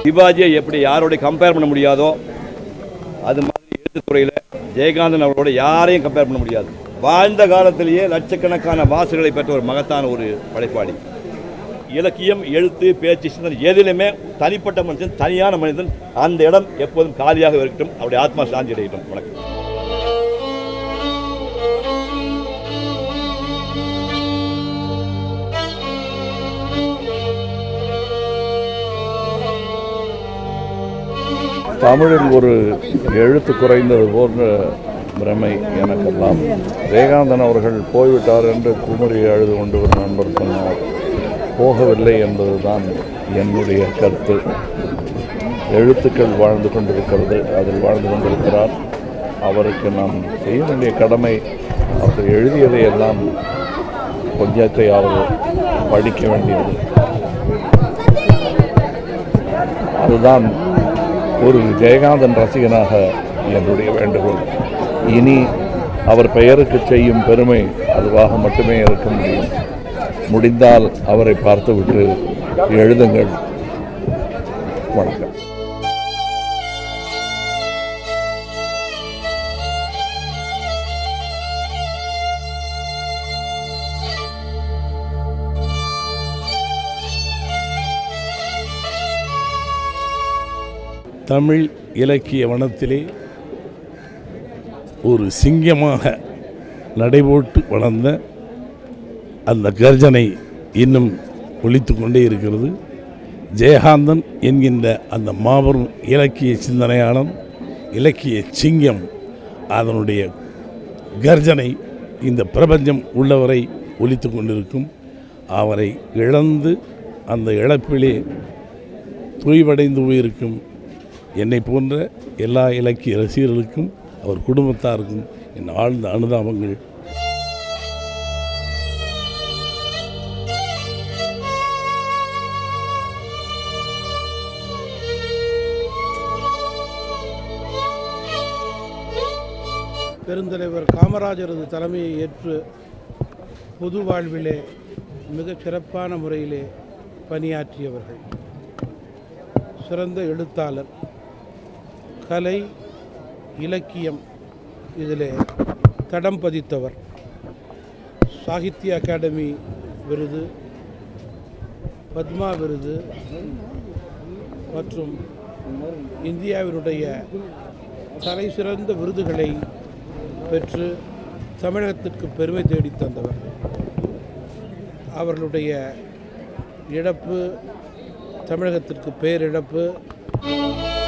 சிவாஜியை எப்படி யாரோட கம்பேர் பண்ண முடியாதோ அது மாதிரி எழுத்துத்துறையில் ஜெயகாந்தன் அவர்களோட யாரையும் கம்பேர் பண்ண முடியாது வாழ்ந்த காலத்திலேயே லட்சக்கணக்கான வாசல்களை பெற்ற ஒரு மகத்தான ஒரு படைப்பாளி இலக்கியம் எழுத்து பேச்சு சிந்தனை எதிலுமே தனிப்பட்ட மனுஷன் தனியான மனிதன் அந்த இடம் எப்போதும் காலியாக இருக்கட்டும் அவருடைய ஆத்மா சாந்தி அடையட்டும் வணக்கம் தமிழில் ஒரு எழுத்து குறைந்தது போன்ற பிரமை எனக்கெல்லாம் ஜெயகாந்தன் அவர்கள் போய்விட்டார் என்று குமரி அழுது கொண்டு ஒரு நண்பர் சொன்னார் போகவில்லை என்பதுதான் என்னுடைய கருத்து எழுத்துக்கள் வாழ்ந்து கொண்டிருக்கிறது அதில் வாழ்ந்து கொண்டிருக்கிறார் அவருக்கு நாம் செய்ய வேண்டிய கடமை அவர் எழுதியதை எல்லாம் கொஞ்சத்தை அவர் படிக்க வேண்டியது அதுதான் ஒரு ஜெயகாந்தன் ரசிகனாக என்னுடைய வேண்டுகோள் இனி அவர் பெயருக்கு செய்யும் பெருமை அதுவாக மட்டுமே இருக்க முடியும் முடிந்தால் அவரை பார்த்துவிட்டு எழுதுங்கள் வணக்கம் தமிழ் இலக்கிய வனத்திலே ஒரு சிங்கமாக நடைபோட்டு வளர்ந்த அந்த கர்ஜனை இன்னும் ஒலித்து கொண்டே இருக்கிறது ஜெயகாந்தன் என்கின்ற அந்த மாபெரும் இலக்கிய சிந்தனையாளன் இலக்கிய சிங்கம் அதனுடைய கர்ஜனை இந்த பிரபஞ்சம் உள்ளவரை ஒலித்து கொண்டிருக்கும் அவரை இழந்து அந்த இழப்பிலே தொய்வடைந்து போயிருக்கும் என்னை போன்ற எல்லா இலக்கிய ரசிகர்களுக்கும் அவர் குடும்பத்தாருக்கும் என் ஆழ்ந்த அனுதாபங்கள் பெருந்தலைவர் காமராஜரது தலைமையை ஏற்று பொது வாழ்விலே மிகச் சிறப்பான முறையிலே பணியாற்றியவர்கள் சிறந்த எழுத்தாளர் கலை இலக்கியம் இதிலே தடம் பதித்தவர் சாகித்ய அகாடமி விருது பத்மா விருது மற்றும் இந்தியாவினுடைய தலை சிறந்த விருதுகளை பெற்று தமிழகத்திற்கு பெருமை தேடித் தந்தவர் அவர்களுடைய இழப்பு தமிழகத்திற்கு பேரிழப்பு